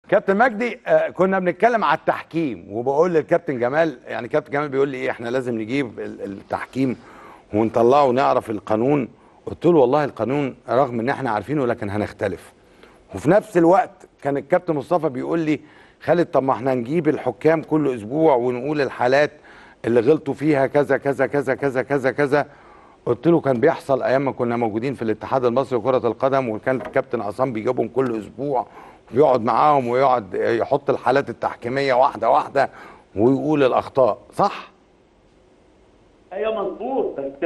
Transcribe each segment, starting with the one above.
كابتن مجدي آه، كنا بنتكلم على التحكيم وبقول للكابتن جمال يعني كابتن جمال بيقول لي ايه احنا لازم نجيب ال- التحكيم ونطلعه ونعرف القانون قلت له والله القانون رغم ان احنا عارفينه لكن هنختلف وفي نفس الوقت كان الكابتن مصطفى بيقول لي خالد طب ما احنا نجيب الحكام كل اسبوع ونقول الحالات اللي غلطوا فيها كذا كذا كذا كذا كذا كذا قلت له كان بيحصل ايام ما كنا موجودين في الاتحاد المصري لكره القدم وكان الكابتن عصام بيجيبهم كل اسبوع ويقعد معاهم ويقعد يحط الحالات التحكيميه واحده واحده ويقول الاخطاء صح ايوه مظبوط بس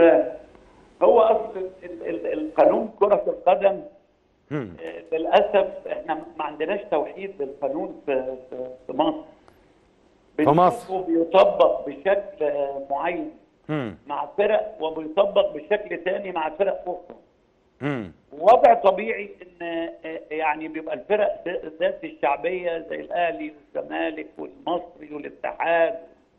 هو اصل ال- ال- القانون كره القدم مم. آه، للاسف احنا ما عندناش توحيد للقانون في في في مصر في مصر. بنشوفه بيطبق بشكل آه، معين مم. مع فرق وبيطبق بشكل ثاني مع فرق اخرى مم. وضع طبيعي ان آه، يعني بيبقى الفرق ذات الشعبيه زي الاهلي والزمالك والمصري والاتحاد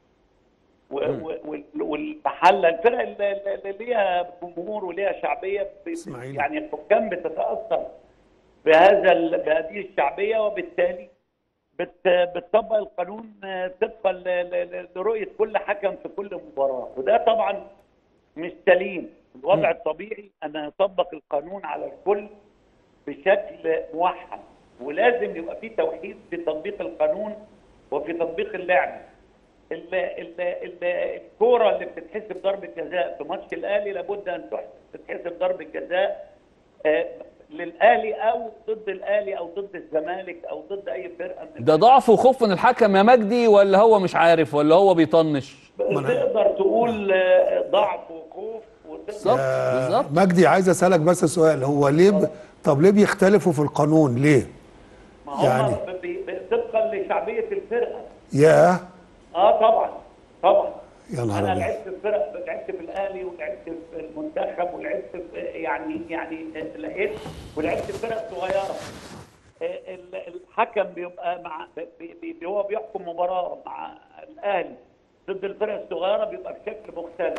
و- و- وال- والمحله الفرق اللي اللي ليها جمهور وليها شعبيه ب- إسماعيلي. يعني الحكام بتتاثر بهذا ال- بهذه الشعبيه وبالتالي بت بتطبق القانون آه، طبقا ل- ل- ل- لرؤيه كل حكم في كل مباراه وده طبعا مش سليم الوضع الطبيعي ان يطبق القانون على الكل بشكل موحد ولازم يبقى في توحيد في تطبيق القانون وفي تطبيق اللعبه ال- ال- ال- الكوره اللي بتتحسب ضربه جزاء في ماتش الاهلي لابد ان تحسب تتحسب ضربه جزاء آه، للاهلي او ضد الاهلي او ضد الزمالك او ضد اي فرقه من ده ضعف وخوف من الحكم يا مجدي ولا هو مش عارف ولا هو بيطنش تقدر تقول آه، ضعف وخوف بالظبط وتقدر بالظبط مجدي عايز اسالك بس سؤال هو ليه ب... طب ليه بيختلفوا في القانون ليه ما هم يعني- بي- بي- طبقا لشعبيه الفرقه ياه اه طبعا طبعا يا نهار انا أبيض. لعبت في فرق لعبت في الاهلي ولعبت في المنتخب ولعبت في يعني يعني لقيت ولعبت في فرق صغيره آه، ال- الحكم بيبقى مع بي- بي- هو بيحكم مباراه مع الاهلي ضد الفرق الصغيره بيبقى بشكل مختلف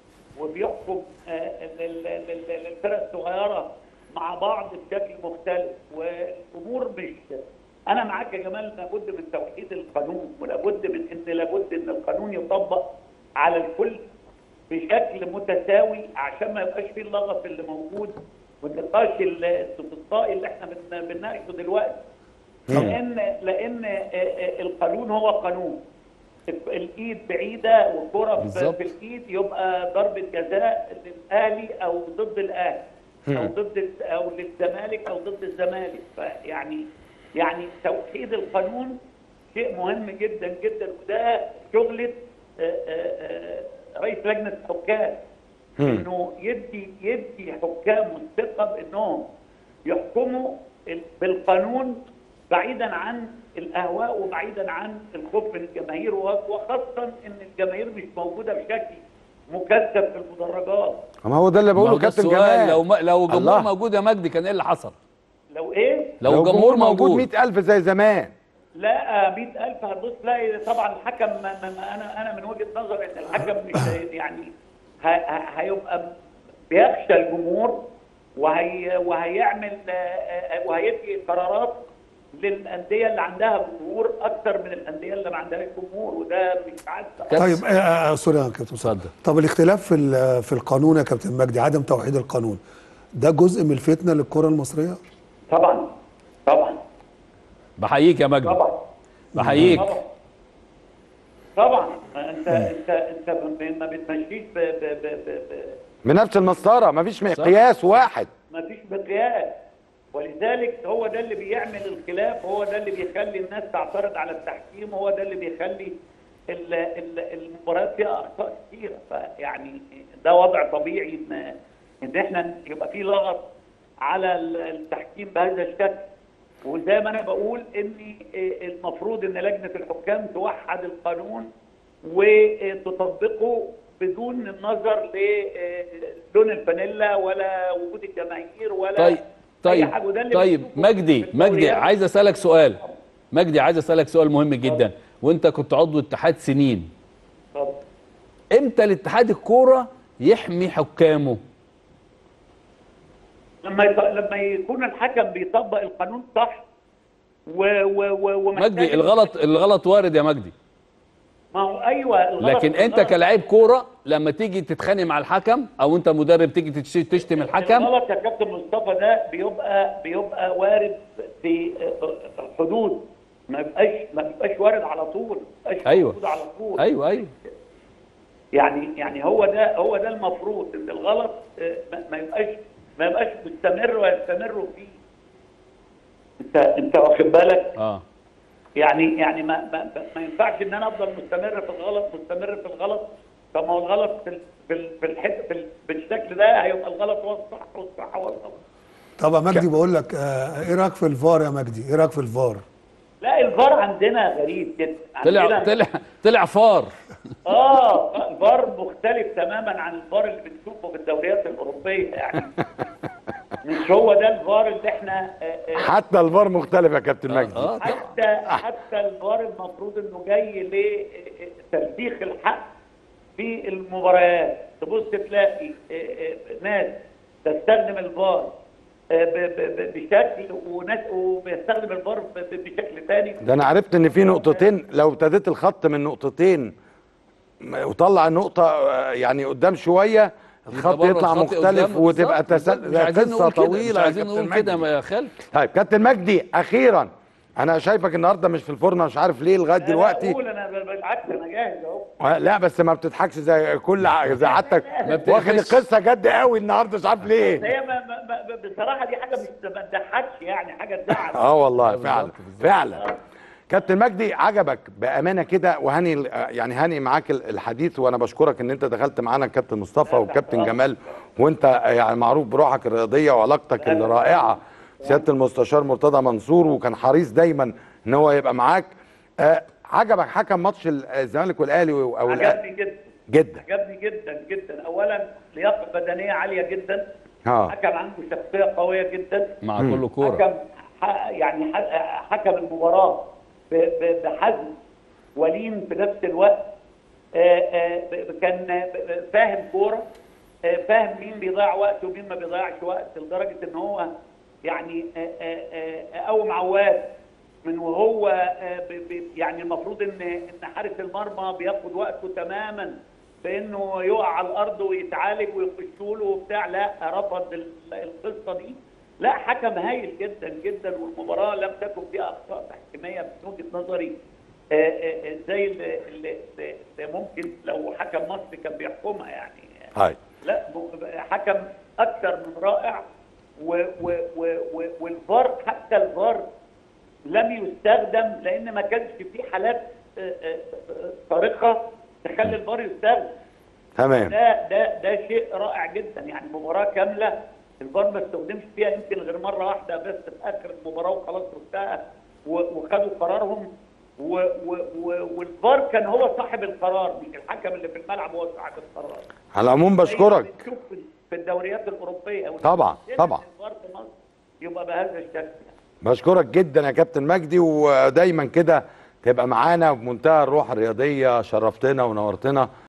وبيحكم آه، ال- ال- ال- الفرق الصغيره مع بعض بشكل مختلف والامور مش انا معاك يا جمال لابد من توحيد القانون ولابد من ان لابد ان القانون يطبق على الكل بشكل متساوي عشان ما يبقاش فيه اللغط اللي موجود والنقاش الاستقصائي اللي احنا بن- بنناقشه دلوقتي لان لان آه، آه، القانون هو قانون الايد بعيده والكره في, بالظبط. في الايد يبقى ضربه جزاء للاهلي او ضد الاهلي او ضد ال- او للزمالك او ضد الزمالك فيعني يعني توحيد القانون شيء مهم جدا جدا وده شغله آه، آه، آه، رئيس لجنه الحكام انه يدي يدي حكام الثقه بانهم يحكموا ال- بالقانون بعيدا عن الاهواء وبعيدا عن الخوف من الجماهير و- وخاصه ان الجماهير مش موجوده بشكل مكثف في المدرجات ما هو ده اللي ما هو بقوله ده كابتن السؤال جمال لو ما لو جمهور الله. موجود يا مجدي كان ايه اللي حصل لو ايه لو, الجمهور موجود, 100000 زي زمان لا 100000 هتبص تلاقي طبعا الحكم ما ما ما انا انا من وجهه نظري ان الحكم مش هي- يعني ه- ه- هيبقى بيخشى الجمهور وهي وهيعمل آه، آه، وهيدي قرارات للانديه اللي عندها جمهور اكثر من الانديه اللي ما عندهاش جمهور وده مش عادل طيب آه آه سوري يا كابتن اتفضل. طب الاختلاف في ال- في القانون يا كابتن مجدي عدم توحيد القانون ده جزء من الفتنه للكره المصريه طبعا طبعا بحييك يا مجدي طبعا بحييك طبعا طبعا انت انت انت ما بتمشيش ب ب ب ب ب بنفس المسطره مفيش مقياس واحد ما فيش مقياس ولذلك هو ده اللي بيعمل الخلاف هو ده اللي بيخلي الناس تعترض على التحكيم هو ده اللي بيخلي ال- ال- المباريات فيها اخطاء كثيره فيعني ده وضع طبيعي ان ان احنا يبقى في لغط على ال- التحكيم بهذا الشكل وزي ما انا بقول ان المفروض ان لجنه الحكام توحد القانون وتطبقه بدون النظر للون الفانيلا ولا وجود الجماهير ولا طيب أي طيب حاجة. وده اللي طيب بنشوفه مجدي في مجدي الدوريات. عايز اسالك سؤال مجدي عايز اسالك سؤال مهم جدا وانت كنت عضو اتحاد سنين اتفضل. امتى الاتحاد الكوره يحمي حكامه لما يط... لما يكون الحكم بيطبق القانون صح و و و ومحتاج- مجدي الغلط الغلط وارد يا مجدي ما هو ايوه الغلط لكن انت الغلط- كلاعب كوره لما تيجي تتخانق مع الحكم او انت مدرب تيجي تتش- تشتم الحكم الغلط يا كابتن مصطفى ده بيبقى بيبقى وارد في حدود ما بيبقاش ما بيبقاش وارد على طول ما بيبقاش أيوة. موجود على طول ايوه ايوه يعني يعني هو ده هو ده المفروض ان الغلط آه، ما- ما يبقاش ما يبقاش مستمر ويستمر فيه انت انت واخد بالك اه يعني يعني ما ما, ما ينفعش ان انا افضل مستمر في الغلط مستمر في الغلط طب ما هو الغلط في ال- في ال- في الحته في ال- بالشكل ده هيبقى الغلط هو الصح والصح هو الغلط طب يا مجدي بقول لك آه، ايه رايك في الفار يا مجدي ايه رايك في الفار لا الفار عندنا غريب جدا طلع عندنا- طلع طلع فار اه الفار مختلف تماما عن الفار اللي بنشوفه في الدوريات الاوروبيه يعني مش هو ده الفار اللي احنا آه، آه، حتى الفار مختلف يا كابتن مجدي اه طبعا حتى حتى الفار المفروض انه جاي لترسيخ الحق في المباريات تبص تلاقي آه، آه، ناس تستخدم الفار آه، ب- ب- ب- بشكل وناس وبيستخدم الفار ب- ب- بشكل ثاني ده انا عرفت ان في نقطتين لو ابتديت الخط من نقطتين م- وطلع النقطة آه، يعني قدام شوية الخط بره يطلع الخط مختلف قدام وتبقى بالظبط، تسل... بالظبط. مش عايزين قصة نقول كده، طويلة مش يا عايزين كابتن نقول كده مجدي. يا خالد طيب كابتن مجدي اخيرا انا شايفك النهارده مش في الفرن مش عارف ليه لغايه دلوقتي اقول انا بالعكس انا جاهز اهو آه، لا بس ما بتضحكش زي كل ع- زي عادتك ما واخد بتقفش. القصه جد قوي النهارده مش عارف ليه هي ما ما ما بصراحه دي حاجه مش ما تضحكش يعني حاجه تزعل اه والله بالظبط، فعلا بالظبط. فعلا كابتن مجدي عجبك بامانه كده وهني يعني هني معاك ال- الحديث وانا بشكرك ان انت دخلت معانا الكابتن مصطفى والكابتن جمال وانت يعني معروف بروحك الرياضيه وعلاقتك الرائعه سياده المستشار مرتضى منصور وكان حريص دايما ان هو يبقى معاك آه عجبك حكم ماتش ال- الزمالك والاهلي او الأهلي؟ عجبني جدا جدا عجبني جدا جدا اولا لياقه بدنيه عاليه جدا اه حكم عنده شخصيه قويه جدا مع كل كوره حكم ح- يعني ح- حكم المباراه ب- ب- بحزم ولين في نفس الوقت آه، آه، ب- كان ب- فاهم كوره آه، فاهم مين بيضيع وقت ومين ما بيضيعش وقت لدرجه ان هو يعني آه، آه، آه، قوم عواد من وهو آه، ب- ب- يعني المفروض ان ان حارس المرمى بياخد وقته تماما بانه يقع على الارض ويتعالج ويخشوا له وبتاع لا رفض ال- القصه دي لا حكم هايل جدا جدا والمباراه لم تكن فيها اخطاء تحكيميه من وجهه نظري آه، آه، آه، زي اللي, اللي, اللي ممكن لو حكم مصري كان بيحكمها يعني هاي لا م- حكم اكثر من رائع و و و و والفار حتى الفار لم يستخدم لان ما كانش في حالات آه، آه، آه، صارخه تخلي الفار يستخدم تمام ده ده ده شيء رائع جدا يعني مباراه كامله الفار ما استخدمش فيها يمكن غير مره واحده بس في اخر المباراه وخلاص وانتهى و- وخدوا قرارهم و- و- و- والفار كان هو صاحب القرار مش الحكم اللي في الملعب هو صاحب القرار على العموم زي ما بشكرك بنشوف في- في الدوريات الاوروبيه طبعا، طبعا. الفار في مصر يبقى بهذا الشكل بشكرك جدا يا كابتن مجدي ودايما كده تبقى معانا بمنتهى الروح الرياضيه شرفتنا ونورتنا